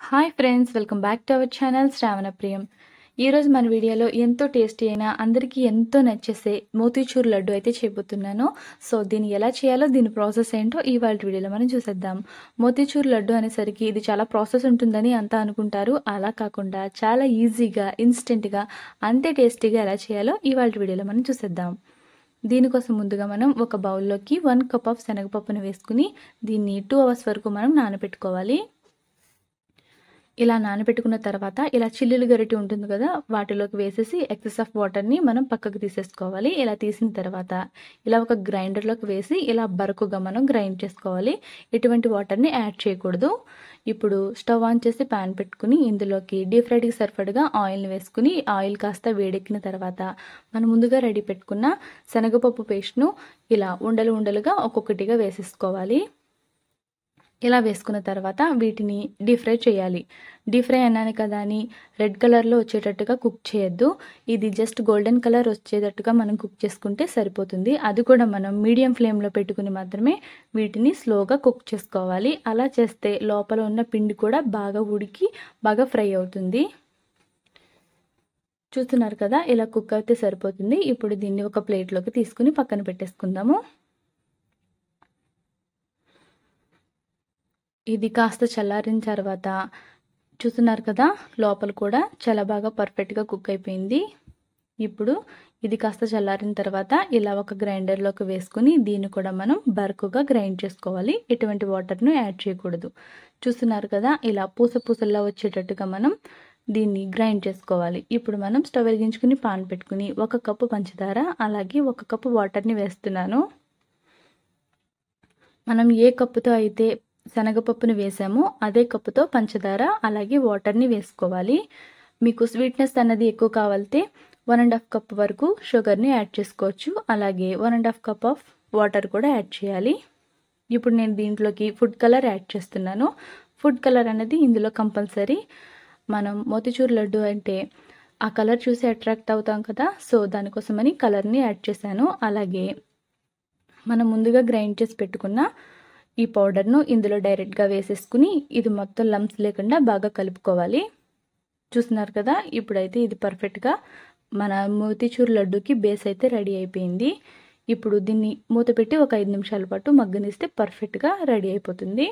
hi friends welcome back to our channel Shravana Priyam ఈరోజు మన వీడియోలో ఎంతో టేస్టీ అయిన అందరికీ ఎంతో నచ్చేసే మోతీచూర్ లడ్డు అయితే చేయబోతున్నాను సో దీన్ని ఎలా చేయాలో దీని ప్రాసెస్ ఏంటో ఇవాళ వీడియోలో మనం చూసేద్దాం మోతీచూర్ లడ్డు అనేసరికి ఇది చాలా ప్రాసెస్ ఉంటుందని అంతా అనుకుంటారు అలా కాకుండా చాలా ఈజీగా ఇన్స్టెంట్గా అంతే టేస్టీగా ఎలా చేయాలో ఇవాళ వీడియోలో మనం చూసేద్దాం దీనికోసం ముందుగా మనం ఒక బౌల్లోకి వన్ కప్ ఆఫ్ శనగపప్పును వేసుకుని దీన్ని టూ అవర్స్ వరకు మనం నానబెట్టుకోవాలి ఇలా నానబెట్టుకున్న తర్వాత ఇలా చిల్లులు గరిటి ఉంటుంది కదా వాటిలోకి వేసేసి ఎక్సెస్ ఆఫ్ వాటర్ని మనం పక్కకు తీసేసుకోవాలి ఇలా తీసిన తర్వాత ఇలా ఒక గ్రైండర్లోకి వేసి ఇలా బరకుగా మనం గ్రైండ్ చేసుకోవాలి ఎటువంటి వాటర్ని యాడ్ చేయకూడదు ఇప్పుడు స్టవ్ ఆన్ చేసి ప్యాన్ పెట్టుకుని ఇందులోకి డీప్ ఫ్రైడ్కి సరిపడగా ఆయిల్ని వేసుకుని ఆయిల్ కాస్త వేడెక్కిన తర్వాత మనం ముందుగా రెడీ పెట్టుకున్న శనగపప్పు పేస్ట్ను ఇలా ఉండలు ఉండలుగా ఒక్కొక్కటిగా వేసేసుకోవాలి ఇలా వేసుకున్న తర్వాత వీటిని డీప్ ఫ్రై చేయాలి డీప్ ఫ్రై అన్నాను కదా అని రెడ్ కలర్లో వచ్చేటట్టుగా కుక్ చేయొద్దు ఇది జస్ట్ గోల్డెన్ కలర్ వచ్చేటట్టుగా మనం కుక్ చేసుకుంటే సరిపోతుంది అది కూడా మనం మీడియం ఫ్లేమ్లో పెట్టుకుని మాత్రమే వీటిని స్లోగా కుక్ చేసుకోవాలి అలా చేస్తే లోపల ఉన్న పిండి కూడా బాగా ఉడికి బాగా ఫ్రై అవుతుంది చూస్తున్నారు కదా ఇలా కుక్ అయితే సరిపోతుంది ఇప్పుడు దీన్ని ఒక ప్లేట్లోకి తీసుకుని పక్కన పెట్టేసుకుందాము ఇది కాస్త చల్లారిన తర్వాత చూస్తున్నారు కదా లోపల కూడా చాలా బాగా పర్ఫెక్ట్గా కుక్ అయిపోయింది ఇప్పుడు ఇది కాస్త చల్లారిన తర్వాత ఇలా ఒక గ్రైండర్లోకి వేసుకుని దీన్ని కూడా మనం బరకుగా గ్రైండ్ చేసుకోవాలి ఎటువంటి వాటర్ను యాడ్ చేయకూడదు చూస్తున్నారు కదా ఇలా పూస పూసల్లా వచ్చేటట్టుగా మనం దీన్ని గ్రైండ్ చేసుకోవాలి ఇప్పుడు మనం స్టవ్ వెలిగించుకుని పాన్ పెట్టుకుని ఒక కప్పు పంచదార అలాగే ఒక కప్పు వాటర్ని వేస్తున్నాను మనం ఏ కప్పుతో అయితే శనగపప్పుని వేసామో అదే కప్పుతో పంచదార అలాగే వాటర్ని వేసుకోవాలి మీకు స్వీట్నెస్ అన్నది ఎక్కువ కావాలితే వన్ అండ్ హాఫ్ కప్ వరకు షుగర్ని యాడ్ చేసుకోవచ్చు అలాగే one and half cup of water కూడా యాడ్ చేయాలి ఇప్పుడు నేను దీంట్లోకి ఫుడ్ కలర్ యాడ్ చేస్తున్నాను ఫుడ్ కలర్ అనేది ఇందులో కంపల్సరీ మనం మోతిచూర్ లడ్డు అంటే ఆ కలర్ చూసి అట్రాక్ట్ అవుతాం కదా సో దానికోసమని కలర్ని యాడ్ చేశాను అలాగే మనం ముందుగా గ్రైండ్ చేసి పెట్టుకున్న ఈ పౌడర్ను ఇందులో డైరెక్ట్గా వేసేసుకుని ఇది మొత్తం లంప్స్ లేకుండా బాగా కలుపుకోవాలి చూస్తున్నారు కదా ఇప్పుడైతే ఇది పర్ఫెక్ట్గా మన మోతిచూర్ లడ్డుకి బేస్ అయితే రెడీ అయిపోయింది ఇప్పుడు దీన్ని మూత పెట్టి ఒక ఐదు నిమిషాల పాటు మగ్గనిస్తే పర్ఫెక్ట్గా రెడీ అయిపోతుంది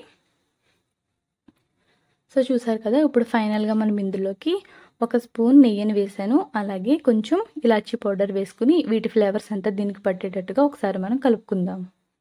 సో చూసారు కదా ఇప్పుడు ఫైనల్గా మనం ఇందులోకి ఒక స్పూన్ నెయ్యిని వేసాను అలాగే కొంచెం ఇలాచీ పౌడర్ వేసుకుని వీటి ఫ్లేవర్స్ అంతా దీనికి పట్టేటట్టుగా ఒకసారి మనం కలుపుకుందాం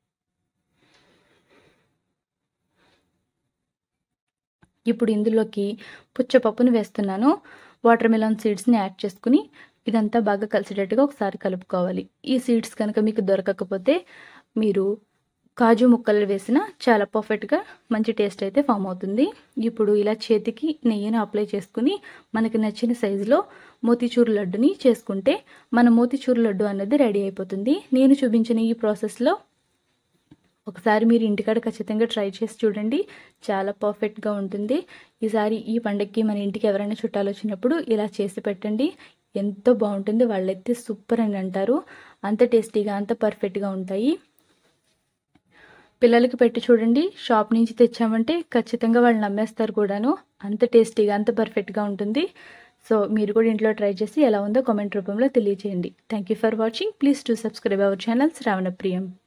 ఇప్పుడు ఇందులోకి పుచ్చపప్పును వేస్తున్నాను వాటర్ మిలన్ సీడ్స్ని యాడ్ చేసుకుని ఇదంతా బాగా కలిసేటట్టుగా ఒకసారి కలుపుకోవాలి ఈ సీడ్స్ కనుక మీకు దొరకకపోతే మీరు కాజు ముక్కలు వేసిన చాలా పర్ఫెక్ట్గా మంచి టేస్ట్ అయితే ఫామ్ అవుతుంది ఇప్పుడు ఇలా చేతికి నెయ్యిని అప్లై చేసుకుని మనకి నచ్చిన సైజులో మోతిచూరు లడ్డుని చేసుకుంటే మన మోతిచూరు లడ్డు అనేది రెడీ అయిపోతుంది నేను చూపించిన ఈ ప్రాసెస్లో ఒకసారి మీరు ఇంటికాడ ఖచ్చితంగా ట్రై చేసి చూడండి చాలా పర్ఫెక్ట్గా ఉంటుంది ఈసారి ఈ పండగకి మన ఇంటికి ఎవరైనా చుట్టాలు వచ్చినప్పుడు ఇలా చేసి పెట్టండి ఎంతో బాగుంటుంది వాళ్ళైతే సూపర్ అని అంటారు అంత టేస్టీగా అంత పర్ఫెక్ట్గా ఉంటాయి పిల్లలకి పెట్టి చూడండి షాప్ నుంచి తెచ్చామంటే ఖచ్చితంగా వాళ్ళు నమ్మేస్తారు కూడాను అంత టేస్టీగా అంత పర్ఫెక్ట్గా ఉంటుంది సో మీరు కూడా ఇంట్లో ట్రై చేసి ఎలా ఉందో కామెంట్ రూపంలో తెలియజేయండి thank you for watching please to subscribe our channel Shravana ప్రియం